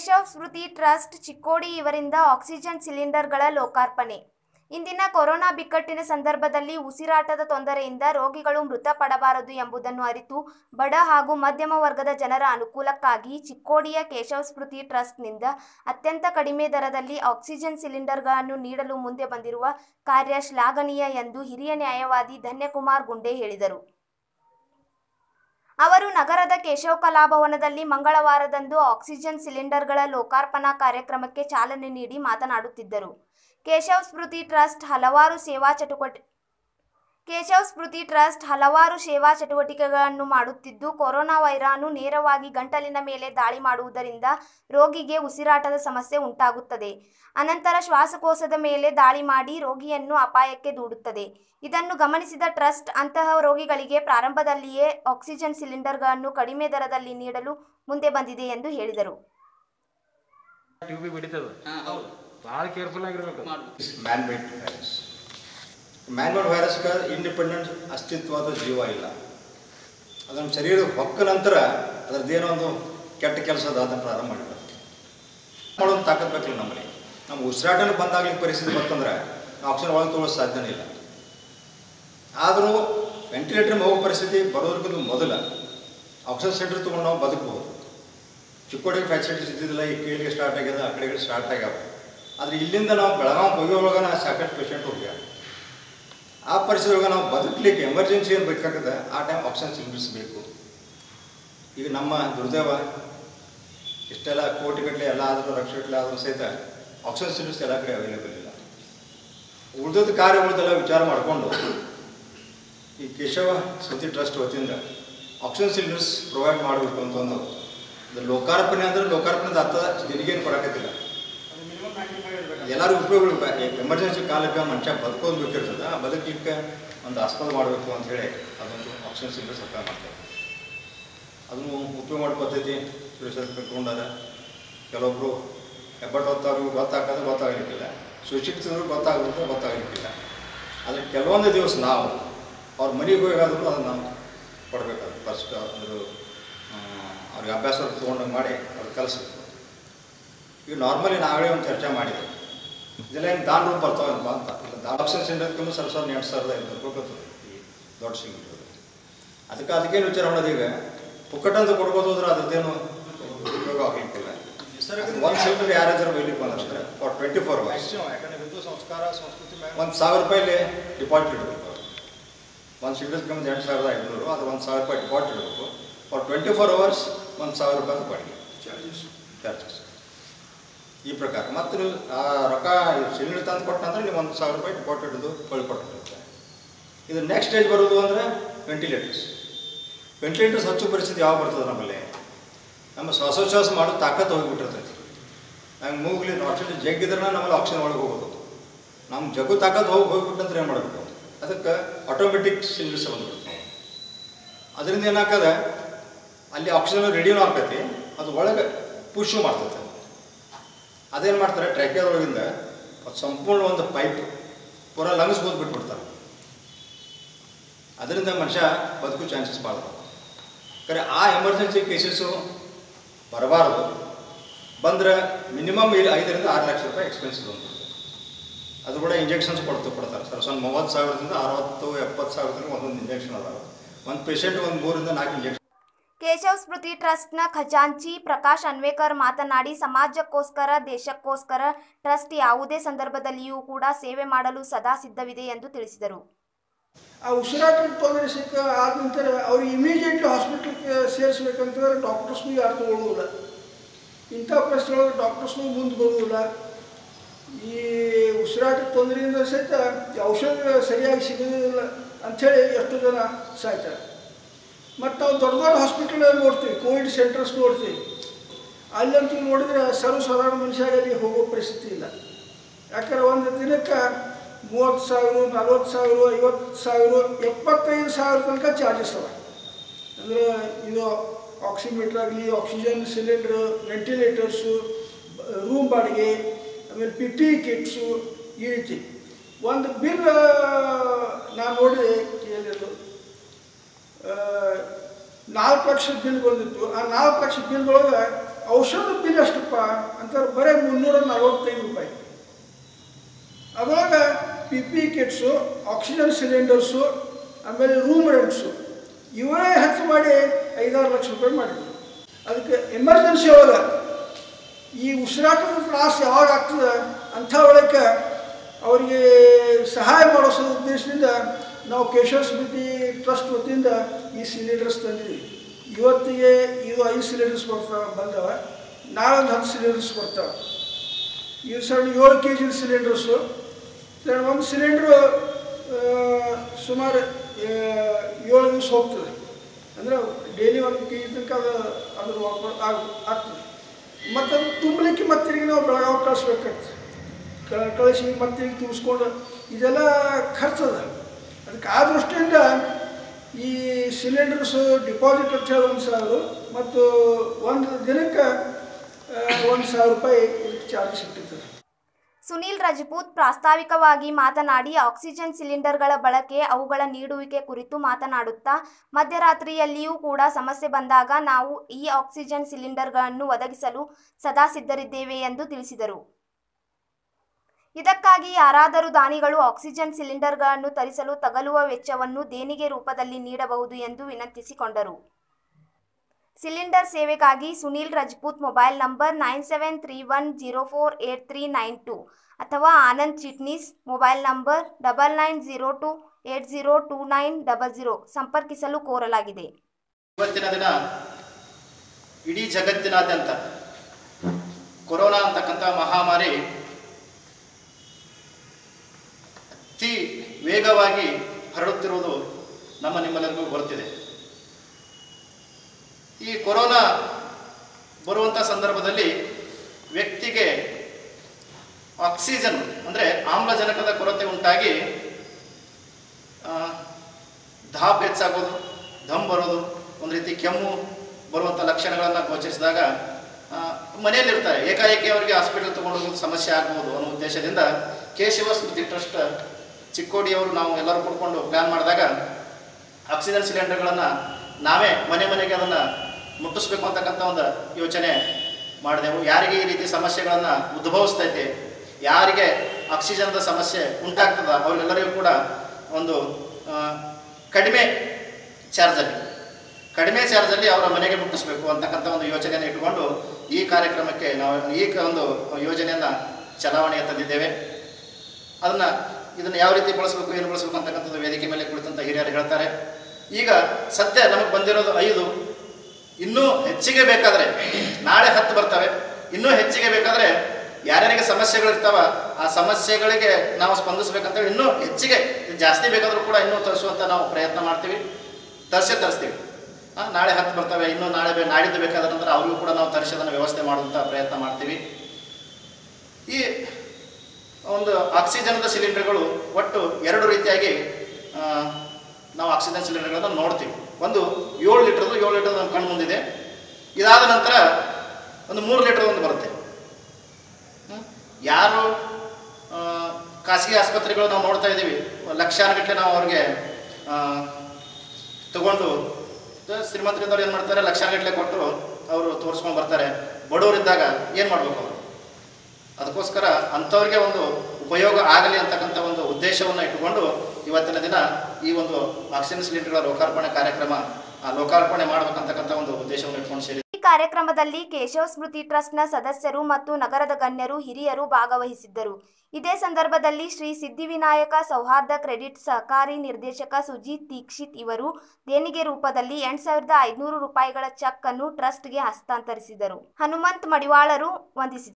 ಕೇಶವ್ ಸ್ಮೃತಿ trust Chikkodi ಇವರಿಂದ oxygen ಸಿಲಿಂಡರ್ಗಳ ಲೋಕಾರ್ಪಣೆ ಇಂದಿನ ಕೊರೋನಾ ಬಿಕ್ಕಟ್ಟಿನ ಸಂದರ್ಭದಲ್ಲಿ ಉಸಿರಾಟದ ತೊಂದರೆಯಿಂದ ರೋಗಿಗಳು ಮೃತಪಡಬಾರದು ಎಂಬುದನ್ನು ಅರಿತು ಬಡ ಹಾಗೂ ಮಧ್ಯಮ ವರ್ಗದ ಜನರ ಅನುಕೂಲಕ್ಕಾಗಿ ಚಿಕ್ಕೋಡಿಯ ಕೇಶವ್ ಸ್ಮೃತಿ ಟ್ರಸ್ಟ್ನಿಂದ ಅತ್ಯಂತ ಕಡಿಮೆ ದರದಲ್ಲಿ ಆಕ್ಸಿಜನ್ ಸಿಲಿಂಡರ್ಗಳನ್ನು ನೀಡಲು ಮುಂದೆ ಬಂದಿರುವ ಕಾರ್ಯ ಶ್ಲಾಘನೀಯ ಎಂದು ಹಿರಿಯ ನ್ಯಾಯವಾದಿ ಧನ್ಯಕುಮಾರ್ ಗುಂಡೆ ಹೇಳಿದರು ಅವರು ನಗರದ ಕೇಶವ ಕಲಾಭವನದಲ್ಲಿ ಮಂಗಳವಾರದಂದು ಆಕ್ಸಿಜನ್ ಸಿಲಿಂಡರ್ಗಳ ಲೋಕಾರ್ಪಣಾ ಕಾರ್ಯಕ್ರಮಕ್ಕೆ ಚಾಲನೆ ನೀಡಿ ಮಾತನಾಡುತ್ತಿದ್ದರು ಕೇಶವ್ ಸ್ಮೃತಿ ಟ್ರಸ್ಟ್ ಹಲವಾರು ಸೇವಾ ಚಟುವಟಿ ಕೇಶವ್ ಸ್ಮೃತಿ ಟ್ರಸ್ಟ್ ಹಲವಾರು ಸೇವಾ ಚಟುವಟಿಕೆಗಳನ್ನು ಮಾಡುತ್ತಿದ್ದು ಕೊರೋನಾ ವೈರಾಣು ನೇರವಾಗಿ ಗಂಟಲಿನ ಮೇಲೆ ದಾಳಿ ಮಾಡುವುದರಿಂದ ರೋಗಿಗೆ ಉಸಿರಾಟದ ಸಮಸ್ಯೆ ಉಂಟಾಗುತ್ತದೆ ಅನಂತರ ಶ್ವಾಸಕೋಶದ ಮೇಲೆ ದಾಳಿ ಮಾಡಿ ರೋಗಿಯನ್ನು ಅಪಾಯಕ್ಕೆ ದೂಡುತ್ತದೆ ಇದನ್ನು ಗಮನಿಸಿದ ಟ್ರಸ್ಟ್ ಅಂತಹ ರೋಗಿಗಳಿಗೆ ಪ್ರಾರಂಭದಲ್ಲಿಯೇ ಆಕ್ಸಿಜನ್ ಸಿಲಿಂಡರ್ಗಳನ್ನು ಕಡಿಮೆ ದರದಲ್ಲಿ ನೀಡಲು ಮುಂದೆ ಬಂದಿದೆ ಎಂದು ಹೇಳಿದರು ಟ್ಯೂಬಿ ಬಿಡಿತದ ಹಾಂ ಹೌದು ಭಾಳ ಕೇರ್ಫುಲ್ ಆಗಿರ್ಬೇಕು ಮಾಡ್ಬೇಕು man made virus man made ವೈರಸ್ಗೆ ಇಂಡಿಪೆಂಡೆಂಟ್ ಅಸ್ತಿತ್ವದ ಜೀವ ಇಲ್ಲ ಅದನ್ನು ಶರೀರ ಹೊಕ್ಕ ನಂತರ ಅದರದ್ದೇನೋ ಒಂದು ಕೆಟ್ಟ ಕೆಲಸದ ಅದನ್ನು ಪ್ರಾರಂಭ ಮಾಡಿಬಿಡುತ್ತೆ ಮಾಡೋದು ತಾಕತ್ ಬೇಕಿಲ್ಲ ನಮ್ಮಲ್ಲಿ ನಮ್ಮ ಉಸಿರಾಟನ ಬಂದಾಗಲಿಕ್ಕೆ ಪರಿಸ್ಥಿತಿ ಬಂತಂದ್ರೆ ಆಕ್ಸಿಜನ್ ಒಳಗೆ ತೊಗೊಳ್ಳೋ ಸಾಧ್ಯನೇ ಇಲ್ಲ ಆದರೂ ವೆಂಟಿಲೇಟರ್ ಹೋಗೋ ಪರಿಸ್ಥಿತಿ ಬರೋದಕ್ಕಿಂತ ಮೊದಲ ಆಕ್ಸಿಜನ್ ಸೆಂಟರ್ ತೊಗೊಂಡು ನಾವು ಬದುಕಬಹುದು ಚಿಕ್ಕೋಡಿಗೆ ಫ್ಯಾಸಿಲಿಟೀಸ್ ಇದ್ದಿದ್ದಿಲ್ಲ ಈ ಕೀಳಿಗೆ ಸ್ಟಾರ್ಟ್ ಆಗ್ಯದ ಆ ಕಡೆಗೆ ಸ್ಟಾರ್ಟ್ ಆಗ್ಯಾವ ಆದರೆ ಇಲ್ಲಿಂದ ನಾವು ಬೆಳಗಾವಿ ಹೋಗೋವಾಗ ನಾವು ಸಾಕಷ್ಟು ಪೇಷಂಟ್ ಹೋಗ್ಯಾವ ಆ ಪರಿಸ್ಥಿತಿ ಒಳಗೆ ನಾವು ಬದುಕಲಿಕ್ಕೆ ಎಮರ್ಜೆನ್ಸಿ ಏನು ಬೇಕಾಗತ್ತೆ ಆ ಟೈಮ್ ಆಕ್ಸಿಜನ್ ಸಿಲಿಂಡರ್ಸ್ ಬೇಕು ಈಗ ನಮ್ಮ ದುರ್ದೈವ ಇಷ್ಟೆಲ್ಲ ಕೋಟಿಗಟ್ಟಲೆ ಎಲ್ಲ ಆದರೂ ಲಕ್ಷಗಟ್ಟಲೆ ಆದರೂ ಸಹಿತ ಆಕ್ಸಿಜನ್ ಸಿಲಿಂಡರ್ಸ್ ಎಲ್ಲ ಕಡೆ ಅವೈಲೇಬಲ್ ಇಲ್ಲ ಉಳಿದದ ಕಾರ್ಯಗಳದೆಲ್ಲ ವಿಚಾರ ಮಾಡಿಕೊಂಡು ಈ ಕೇಶವ ಸ್ಮೃತಿ ಟ್ರಸ್ಟ್ ವತಿಯಿಂದ ಆಕ್ಸಿಜನ್ ಸಿಲಿಂಡರ್ಸ್ ಪ್ರೊವೈಡ್ ಮಾಡಬೇಕು ಅಂತ ಒಂದು ಅದು ಲೋಕಾರ್ಪಣೆ ಅಂದರೆ ಲೋಕಾರ್ಪಣೆದ ಅರ್ಥ ನಿನಗೇನು ಕೊಡಕತ್ತಿಲ್ಲ ಎಲ್ಲರೂ ಉಪಯೋಗ ಎಮರ್ಜೆನ್ಸಿ ಕಾಲಕ್ಕೆ ಮನುಷ್ಯ ಬದುಕೋದು ಬೇಕಿರ್ತದೆ ಆ ಬದುಕಲಿಕ್ಕೆ ಒಂದು ಆಸ್ಪದ ಮಾಡಬೇಕು ಅಂತ ಹೇಳಿ ಅದೊಂದು ಆಕ್ಸಿಜನ್ ಸಿಲಿಂಡರ್ ಸರ್ಕಾರ ಮಾಡ್ತಾರೆ ಅದನ್ನು ಉಪಯೋಗ ಮಾಡೋ ಪದ್ಧತಿ ತಿಳ್ಕೊಂಡಾರ ಕೆಲವೊಬ್ಬರು ಹೆಬ್ಬಟ್ಟು ಹೊತ್ತವ್ರಿಗೆ ಗೊತ್ತಾಗೋದು ಗೊತ್ತಾಗಲಿಕ್ಕಿಲ್ಲ ಸುಶಿಕ್ಷಿತರು ಗೊತ್ತಾಗೋದು ಗೊತ್ತಾಗಲಿಕ್ಕಿಲ್ಲ ಆದರೆ ಕೆಲವೊಂದು ದಿವಸ ನಾವು ಅವ್ರ ಮನೆಗೆ ಹೋಗಾದ್ರೂ ಅದನ್ನು ನಾವು ಕೊಡಬೇಕಾದ್ರೆ ಫಸ್ಟ್ ಅಂದ್ರೆ ಆ, ಅವ್ರಿಗೆ ಅಭ್ಯಾಸ ತೊಗೊಂಡಂಗೆ ಮಾಡಿ ಅವ್ರಿಗೆ ಕಲಿಸ್ಬೇಕು ಈಗ ನಾರ್ಮಲಿ ನಾವೇ ಒಂದು ಚರ್ಚೆ ಮಾಡಿದೆ ಇದೆಲ್ಲ ಏನು ದಾನ ರೂಪ ಬರ್ತಾವೆ ಅಂತ ಅಂತ ಇಲ್ಲ ದಾನ ಆಪ್ಷನ್ ಸೆಂಟರ್ಗೂ ಸ್ವಲ್ಪ ಸಾವಿರ ಎಂಟು ಸಾವಿರದ ಐದು ರೂಪಾಯಿ ಬರ್ತದೆ ಈ ದೊಡ್ಡ ಸಿಂಗಲ್ ಅದಕ್ಕೆ ಅದಕ್ಕೇನು ವಿಚಾರ ಮಾಡೋದು ಈಗ ಪುಕ್ಕಟ್ ಅಂತ ಕೊಡ್ಬೋದು ಅಂದ್ರೆ ಅದ್ರದ್ದೇನು ಉಪಯೋಗ ಆಗಲಿಕ್ಕಿಲ್ಲ ಒಂದು ಸಿಲಿಂಡರ್ ಯಾರಾದ್ರೂ ಬೈಲಿಕ್ಕೆ ಬಂದ್ರೆ ಫಾರ್ ಟ್ವೆಂಟಿ ಫೋರ್ ಅವರ್ಸ್ ಯಾಕಂದ್ರೆ ಹಿಂದೂ ಸಂಸ್ಕಾರ ಸಂಸ್ಕೃತಿ ಮ್ಯಾಗ ಒಂದು ಸಾವಿರ ರೂಪಾಯಿಲಿ ಡಿಪಾಸಿಟ್ ಇಡಬೇಕು ಒಂದು ಸಿಲಿಂಡರ್ ಕಮ್ಮಿ ಎಂಟು ಸಾವಿರದ ಐದುನೂರು ಅದು ಒಂದು ಸಾವಿರ ರೂಪಾಯಿ ಡಿಪಾಸಿಟ್ ಇಡಬೇಕು ಫಾರ್ ಟ್ವೆಂಟಿ ಫೋರ್ ಅವರ್ಸ್ ಒಂದು ಸಾವಿರ ರೂಪಾಯಿ ಬಾಡಿಗೆ ಚಾರ್ಜಸ್ ಈ ಪ್ರಕಾರ ಮತ್ತು ನೀವು ಆ ರೊಕ್ಕ ಸಿಲಿಂಡರ್ ತಂದು ಕೊಟ್ಟಂದ್ರೆ ನೀವು ಒಂದು ಸಾವಿರ ರೂಪಾಯಿ ಡಿಪಾಸಿಟ್ ಹಿಡಿದು ಕೊಟ್ಟಿರುತ್ತೆ ಇದು ನೆಕ್ಸ್ಟ್ ಸ್ಟೇಜ್ ಬರೋದು ಅಂದರೆ ವೆಂಟಿಲೇಟರ್ಸ್ ವೆಂಟಿಲೇಟರ್ಸ್ ಹಚ್ಚೋ ಪರಿಸ್ಥಿತಿ ಯಾವಾಗ ಬರ್ತದೆ ನಮ್ಮಲ್ಲಿ ನಮ್ಮ ಶ್ವಾಸೋಚ್ಛ್ವಾಸ ಮಾಡೋ ತಾಕತ್ತು ಹೋಗಿಬಿಟ್ಟಿರ್ತೈತಿ ನಂಗೆ ಮೂಗ್ಲಿ ಆಕ್ಸಿಜನ್ ಜಗ್ಗಿದ್ರೆ ನಮ್ಮಲ್ಲಿ ಆಕ್ಸಿಜನ್ ಒಳಗೆ ಹೋಗೋದು ನಮ್ಮ ಜಗ್ಗು ತಾಕತ್ತು ಹೋಗಿ ಹೋಗ್ಬಿಟ್ಟಂದ್ರೆ ಏನು ಮಾಡಬೇಕು ಅದಕ್ಕೆ ಆಟೋಮೆಟಿಕ್ ಸಿಲಿಂಡರ್ಸ್ ಬಂದ್ಬಿಡ್ತಾವೆ ಅದರಿಂದ ಏನಾಗ್ತದೆ ಅಲ್ಲಿ ಆಕ್ಸಿಜನ್ ರೆಡಿನೂ ಆಗ್ತೈತಿ ಅದು ಒಳಗೆ ಪುಷು ಮಾಡ್ತೈತೆ ಅದೇನು ಮಾಡ್ತಾರೆ ಟ್ರ್ಯಾಕಿಯಾದೊಳಗಿಂದ ಅದು ಸಂಪೂರ್ಣ ಒಂದು ಪೈಪ್ ಪೂರ ಲಂಗ್ಸ್ ಹೋಗಿ ಬಿಟ್ಬಿಡ್ತಾರೆ ಅದರಿಂದ ಮನುಷ್ಯ ಬದುಕು ಚಾನ್ಸಸ್ ಭಾಳ ಖರೆ ಆ ಎಮರ್ಜೆನ್ಸಿ ಕೇಸಸ್ಸು ಬರಬಾರ್ದು ಬಂದರೆ ಮಿನಿಮಮ್ ಇಲ್ಲಿ ಐದರಿಂದ ಆರು ಲಕ್ಷ ರೂಪಾಯಿ ಎಕ್ಸ್ಪೆನ್ಸಿವ್ ಅಂತ ಅದು ಕೂಡ ಇಂಜೆಕ್ಷನ್ಸ್ ಕೊಡ್ತು ಕೊಡ್ತಾರೆ ಸರ್ ಸ್ವಲ್ಪ ಮೂವತ್ತು ಸಾವಿರದಿಂದ ಅರವತ್ತು ಎಪ್ಪತ್ತು ಸಾವಿರದಿಂದ ಒಂದೊಂದು ಇಂಜೆಕ್ಷನ್ ಅದಾವೆ ಒಂದು ಪೇಷಂಟ್ ಒಂದು ಮೂರಿಂದ ನಾಲ್ಕು ಇಂಜೆಕ್ಷನ್ ಕೇಶವ್ ಸ್ಮೃತಿ ಟ್ರಸ್ಟ್ನ ಖಜಾಂಚಿ ಪ್ರಕಾಶ್ ಅನ್ವೇಕರ್ ಮಾತನಾಡಿ ಸಮಾಜಕ್ಕೋಸ್ಕರ ದೇಶಕ್ಕೋಸ್ಕರ ಟ್ರಸ್ಟ್ ಯಾವುದೇ ಸಂದರ್ಭದಲ್ಲಿಯೂ ಕೂಡ ಸೇವೆ ಮಾಡಲು ಸದಾ ಸಿದ್ಧವಿದೆ ಎಂದು ತಿಳಿಸಿದರು ಆ ಉಸಿರಾಟದ ತೊಂದರೆ ಸಿಕ್ಕ ಆದ ನಂತರ ಅವ್ರಿಗೆ ಇಮಿಡಿಯೇಟ್ಲಿ ಹಾಸ್ಪಿಟ್ಲಿಗೆ ಸೇರಿಸ್ಬೇಕಂತಂದ್ರೆ ಡಾಕ್ಟರ್ಸ್ನು ಯಾರು ತೊಗೊಳ್ಳೋದಿಲ್ಲ ಇಂಥ ಪರಿಸ್ಥಿತಿ ಒಳಗೆ ಡಾಕ್ಟರ್ಸ್ನು ಮುಂದೆ ಬರುವುದಿಲ್ಲ ಈ ಉಸಿರಾಟದ ತೊಂದರೆಯಿಂದ ಸಹಿತ ಈ ಔಷಧ ಸರಿಯಾಗಿ ಸಿಗೋದಿಲ್ಲ ಅಂಥೇಳಿ ಎಷ್ಟು ಜನ ಸಾಯ್ತಾರೆ ಮತ್ತು ನಾವು ದೊಡ್ಡ ದೊಡ್ಡ ಹಾಸ್ಪಿಟಲ್ ನೋಡ್ತೀವಿ ಕೋವಿಡ್ ಸೆಂಟರ್ಸ್ ನೋಡ್ತೀವಿ ಅಲ್ಲಂತೂ ನೋಡಿದ್ರೆ ಸರ್ವಸಾಧಾರಣ ಮನುಷ್ಯಾಗ ಅಲ್ಲಿ ಹೋಗೋ ಪರಿಸ್ಥಿತಿ ಇಲ್ಲ ಯಾಕಂದ್ರೆ ಒಂದು ದಿನಕ್ಕೆ ಮೂವತ್ತು ಸಾವಿರ ನಲ್ವತ್ತು ಸಾವಿರ ಐವತ್ತು ಸಾವಿರ ಎಪ್ಪತ್ತೈದು ಸಾವಿರ ತನಕ ಚಾರ್ಜಸ್ ಅವ ಅಂದರೆ ಇದು ಆಕ್ಸಿಮೀಟರ್ ಆಗಲಿ ಆಕ್ಸಿಜನ್ ಸಿಲಿಂಡ್ರ್ ವೆಂಟಿಲೇಟರ್ಸು ರೂಮ್ ಬಾಡಿಗೆ ಆಮೇಲೆ ಪಿ ಪಿ ಕಿಟ್ಸು ಈ ರೀತಿ ಒಂದು ಬಿಲ್ ನಾನು ನೋಡಿದೆ ಕೇಳಿದ್ದು ನಾಲ್ಕು ಲಕ್ಷ ಬಿಲ್ ಬಂದಿತ್ತು ಆ ನಾಲ್ಕು ಲಕ್ಷ ಬಿಲ್ದೊಳಗೆ ಔಷಧ ಬಿಲ್ ಎಷ್ಟಪ್ಪ ಅಂತಾರೆ ಬರೀ ಮುನ್ನೂರ ನಲವತ್ತೈದು ರೂಪಾಯಿ ಅದ್ರೊಳಗೆ P P kits oxygen cylinders ಆಮೇಲೆ ರೂಮ್ ರೆಂಟ್ಸು ಇವರೇ ಹೆಚ್ಚು ಮಾಡಿ ಐದಾರು ಲಕ್ಷ ರೂಪಾಯಿ ಮಾಡಿದ್ರು ಅದಕ್ಕೆ ಎಮರ್ಜೆನ್ಸಿ ಒಳಗೆ ಈ ಉಸಿರಾಟದ ತ್ರಾಸ ಯಾವಾಗ ಆಗ್ತದೆ ಅಂಥ ಒಳಗೆ ಅವರಿಗೆ ಸಹಾಯ ಮಾಡೋ ಸ- ಉದ್ದೇಶದಿಂದ ನಾವು ಕೇಶವ ಸ್ಮೃತಿ ಟ್ರಸ್ಟ್ ವತಿಯಿಂದ ಈ ಸಿಲಿಂಡರ್ಸ್ ತಂದಿದ್ದೀವಿ ಇವತ್ತಿಗೆ ಇದು ಐದು ಸಿಲಿಂಡರ್ಸ್ ಬರ್ತಾವೆ ಬಂದವ ನಾಳೆ ಒಂದು ಹತ್ತು ಸಿಲಿಂಡರ್ಸ್ ಬರ್ತಾವೆ ಇವು ಸಣ್ಣ ಏಳು ಕೆ ಜಿ ಸಿಲಿಂಡರ್ಸು ಸರ್ ಒಂದು ಸಿಲಿಂಡ್ರು ಆ, ಸುಮಾರು ಆ, ಏಳು ದಿವಸ ಹೋಗ್ತದೆ ಅಂದರೆ ಡೈಲಿ ಒಂದು ಕೆ ಜಿ ತನಕ ಅದು ಅದ್ರ ವಾಪರ್ ಆಗ್- ಆಗ್ತದೆ ಮತ್ತು ಅದು ತುಂಬಲಿಕ್ಕೆ ಮತ್ತೆ ತಿರುಗಿ ನಾವು ಬೆಳಗಾವಿ ಕಳಿಸ್ಬೇಕಾಗ್ತದೆ ಕ ಕಳಿಸಿ ಮತ್ತೆ ಈಗ ತುಂಬಿಸ್ಕೊಂಡು ಇದೆಲ್ಲ ಖರ್ಚದ ಅದಕ್ಕೆ ಆ ದೃಷ್ಟಿಯಿಂದ ಈ ಸಿಲಿಂಡರ್ಸು ಡಿಪಾಸಿಟ್ ಅಂತ ಹೇಳಿ ಒಂದು ಸಾವಿರ ಮತ್ತು ಒಂದು ದಿನಕ್ಕೆ ಒಂದು ಸಾವಿರ ರೂಪಾಯಿ ಇದಕ್ಕೆ ಚಾರ್ಜ್ ಇಟ್ಟಿರ್ತಾರೆ ಸುನೀಲ್ ರಜಪೂತ್ ಪ್ರಾಸ್ತಾವಿಕವಾಗಿ ಮಾತನಾಡಿ ಆಕ್ಸಿಜನ್ ಸಿಲಿಂಡರ್ಗಳ ಬಳಕೆ ಅವುಗಳ ನೀಡುವಿಕೆ ಕುರಿತು ಮಾತನಾಡುತ್ತಾ ಮಧ್ಯರಾತ್ರಿಯಲ್ಲಿಯೂ ಕೂಡ ಸಮಸ್ಯೆ ಬಂದಾಗ ನಾವು ಈ ಆಕ್ಸಿಜನ್ ಸಿಲಿಂಡರ್ಗಳನ್ನು ಒದಗಿಸಲು ಸದಾ ಸಿದ್ಧರಿದ್ದೇವೆ ಎಂದು ತಿಳಿಸಿದರು ಇದಕ್ಕಾಗಿ ಯಾರಾದರೂ ದಾನಿಗಳು ಆಕ್ಸಿಜನ್ ಸಿಲಿಂಡರ್ಗಳನ್ನು ತರಿಸಲು ತಗಲುವ ವೆಚ್ಚವನ್ನು ದೇಣಿಗೆ ರೂಪದಲ್ಲಿ ನೀಡಬಹುದು ಎಂದು ವಿನಂತಿಸಿಕೊಂಡರು ಸಿಲಿಂಡರ್ ಸೇವೆಗಾಗಿ Sunil Rajput mobile number nine seven three one zero four eight three nine two ಅಥವಾ Anand Chitnis mobile number double nine zero two eight zero two nine double zero ಸಂಪರ್ಕಿಸಲು ಕೋರಲಾಗಿದೆ ಇವತ್ತಿನ ದಿನ ಇಡೀ ಜಗತ್ತಿನಾದ್ಯಂತ ಕೊರೋನಾ ಅಂತಕ್ಕಂಥ ಮಹಾಮಾರಿ ಅತಿ ವೇಗವಾಗಿ ಹರಡುತ್ತಿರುವುದು ನಮ್ಮ ನಿಮ್ಮೆಲ್ಲರಿಗೂ ಗೊತ್ತಿದೆ ಈ ಕೊರೋನಾ ಬರುವಂಥ ಸಂದರ್ಭದಲ್ಲಿ ವ್ಯಕ್ತಿಗೆ ಆಕ್ಸಿಜನ್ ಅಂದರೆ ಆಮ್ಲಜನಕದ ಕೊರತೆ ಉಂಟಾಗಿ ಆ, ಧಾಪ್ ಹೆಚ್ಚಾಗೋದು ದಮ್ ಬರೋದು ಒಂದು ರೀತಿ ಕೆಮ್ಮು ಬರುವಂಥ ಲಕ್ಷಣಗಳನ್ನು ಗೋಚರಿಸಿದಾಗ ಆ, ಮನೆಯಲ್ಲಿರ್ತಾರೆ ಏಕಾಏಕಿ ಅವರಿಗೆ ಹಾಸ್ಪಿಟಲ್ ತಗೊಂಡು ಹೋಗೋದು ಸಮಸ್ಯೆ ಆಗ್ಬೋದು ಅನ್ನೋ ಉದ್ದೇಶದಿಂದ ಕೇಶವ ಸ್ಮೃತಿ ಟ್ರಸ್ಟ್ ಚಿಕ್ಕೋಡಿಯವರು ನಾವು ಎಲ್ಲರೂ ಕೂಡ್ಕೊಂಡು ಪ್ಲ್ಯಾನ್ ಮಾಡಿದಾಗ ಆಕ್ಸಿಜನ್ ಸಿಲಿಂಡರ್ಗಳನ್ನು ನಾವೇ ಮನೆ ಮನೆಗೆ ಅದನ್ನು ಮುಟ್ಟಿಸ್ಬೇಕು ಅಂತಕ್ಕಂಥ ಒಂದು ಯೋಚನೆ ಮಾಡಿದೆವು ಯಾರಿಗೆ ಈ ರೀತಿ ಸಮಸ್ಯೆಗಳನ್ನು ಉದ್ಭವಿಸ್ತೈತೆ ಯಾರಿಗೆ ಆಕ್ಸಿಜನ್ದ ಸಮಸ್ಯೆ ಉಂಟಾಗ್ತದ ಅವರಿಗೆಲ್ಲರಿಗೂ ಕೂಡ ಒಂದು ಆ, ಕಡಿಮೆ ಚಾರ್ಜಲ್ಲಿ ಕಡಿಮೆ ಚಾರ್ಜಲ್ಲಿ ಅವರ ಮನೆಗೆ ಮುಟ್ಟಿಸ್ಬೇಕು ಅಂತಕ್ಕಂಥ ಒಂದು ಯೋಚನೆಯನ್ನು ಇಟ್ಟುಕೊಂಡು ಈ ಕಾರ್ಯಕ್ರಮಕ್ಕೆ ನಾವು ಈ ಕ- ಒಂದು ಯೋಜನೆಯನ್ನು ಚಲಾವಣೆಗೆ ತಂದಿದ್ದೇವೆ ಅದನ್ನು ಇದನ್ನು ಯಾವ ರೀತಿ ಬಳಸಬೇಕು ಏನು ಬಳಸಬೇಕು ಅಂತಕ್ಕಂಥದ್ದು ವೇದಿಕೆ ಮೇಲೆ ಕುಳಿತಂಥ ಹಿರಿಯರು ಹೇಳ್ತಾರೆ ಈಗ ಸದ್ಯ ನಮಗೆ ಬಂದಿರೋದು ಐದು ಇನ್ನೂ ಹೆಚ್ಚಿಗೆ ಬೇಕಾದರೆ ನಾಳೆ ಹತ್ತು ಬರ್ತವೆ ಇನ್ನೂ ಹೆಚ್ಚಿಗೆ ಬೇಕಾದರೆ ಯಾರ್ಯಾರಿಗೆ ಸಮಸ್ಯೆಗಳಿರ್ತಾವ ಆ ಸಮಸ್ಯೆಗಳಿಗೆ ನಾವು ಸ್ಪಂದಿಸ್ಬೇಕಂತೇಳಿ ಇನ್ನೂ ಹೆಚ್ಚಿಗೆ ಜಾಸ್ತಿ ಬೇಕಾದರೂ ಕೂಡ ಇನ್ನೂ ತರಿಸುವಂಥ ನಾವು ಪ್ರಯತ್ನ ಮಾಡ್ತೀವಿ ತರಿಸೇ ತರಿಸ್ತೀವಿ ಆ, ನಾಳೆ ಹತ್ತು ಬರ್ತವೆ ಇನ್ನೂ ನಾಳೆ ಬೇ ನಾಡಿದ್ದು ಬೇಕಾದ ನಂತರ ಅವ್ರಿಗೂ ಕೂಡ ನಾವು ತರಿಸಿ ಅದನ್ನು ವ್ಯವಸ್ಥೆ ಮಾಡುವಂಥ ಪ್ರಯತ್ನ ಮಾಡ್ತೀವಿ ಈ ಒಂದು ಆಕ್ಸಿಜನ್ದ ಸಿಲಿಂಡರ್ಗಳು ಒಟ್ಟು ಎರಡು ರೀತಿಯಾಗಿ ಆ, ನಾವು ಆಕ್ಸಿಜನ್ ಸಿಲಿಂಡರ್ಗಳನ್ನು ನೋಡ್ತೀವಿ ಒಂದು ಏಳು ಲೀಟ್ರದ್ದು ಏಳು ಲೀಟರ್ ನಮ್ಮ ಕಣ್ಣು ಮುಂದಿದೆ ಇದಾದ ನಂತರ ಒಂದು ಮೂರು ಲೀಟರ್ ಒಂದು ಬರುತ್ತೆ ಹ್ಮ್? ಯಾರು ಆ, ಖಾಸಗಿ ಆಸ್ಪತ್ರೆಗಳು ನಾವು ನೋಡ್ತಾ ಇದ್ದೀವಿ ಲಕ್ಷಾನುಗಟ್ಟಲೆ ನಾವು ಅವ್ರಿಗೆ ಆ, ತಗೊಂಡು ತ- ಶ್ರೀಮಂತರಿದ್ದವ್ರು ಏನು ಮಾಡ್ತಾರೆ ಲಕ್ಷಾನುಗಟ್ಟಲೆ ಕೊಟ್ಟು ಅವರು ತೋರಿಸ್ಕೊಂಡು ಬರ್ತಾರೆ ಬಡವರಿದ್ದಾಗ ಏನು ಮಾಡಬೇಕು ಅವರು ಅದಕ್ಕೋಸ್ಕರ ಅಂಥವ್ರಿಗೆ ಒಂದು ಉಪಯೋಗ ಆಗಲಿ ಅಂತಕ್ಕಂಥ ಒಂದು ಉದ್ದೇಶವನ್ನು ಇಟ್ಟುಕೊಂಡು ಇವತ್ತಿನ ದಿನ ಈ ಒಂದು ಆಕ್ಸಿಜನ್ ಸಿಲಿಂಡರ್ಗಳ ಲೋಕಾರ್ಪಣೆ ಕಾರ್ಯಕ್ರಮ ಆ ಲೋಕಾರ್ಪಣೆ ಮಾಡಬೇಕಂತಕ್ಕಂಥ ಒಂದು ಉದ್ದೇಶವನ್ನು ಇಟ್ಕೊಂಡು ಸೇರಿ ಈ ಕಾರ್ಯಕ್ರಮದಲ್ಲಿ ಕೇಶವ ಸ್ಮೃತಿ ಟ್ರಸ್ಟ್ನ ಸದಸ್ಯರು ಮತ್ತು ನಗರದ ಗಣ್ಯರು ಹಿರಿಯರು ಭಾಗವಹಿಸಿದ್ದರು ಇದೇ ಸಂದರ್ಭದಲ್ಲಿ ಶ್ರೀ ಸಿದ್ಧಿವಿನಾಯಕ ಸೌಹಾರ್ದ ಕ್ರೆಡಿಟ್ ಸಹಕಾರಿ ನಿರ್ದೇಶಕ ಸುಜೀತ್ ದೀಕ್ಷಿತ್ ಇವರು ದೇಣಿಗೆ ರೂಪದಲ್ಲಿ ಎಂಟು ಸಾವಿರದ ಐದುನೂರು ರೂಪಾಯಿಗಳ ಚೆಕ್ ಅನ್ನು ಟ್ರಸ್ಟ್ಗೆ ಹಸ್ತಾಂತರಿಸಿದರು ಹನುಮಂತ್ ಮಡಿವಾಳರು ವಂದಿಸಿದರು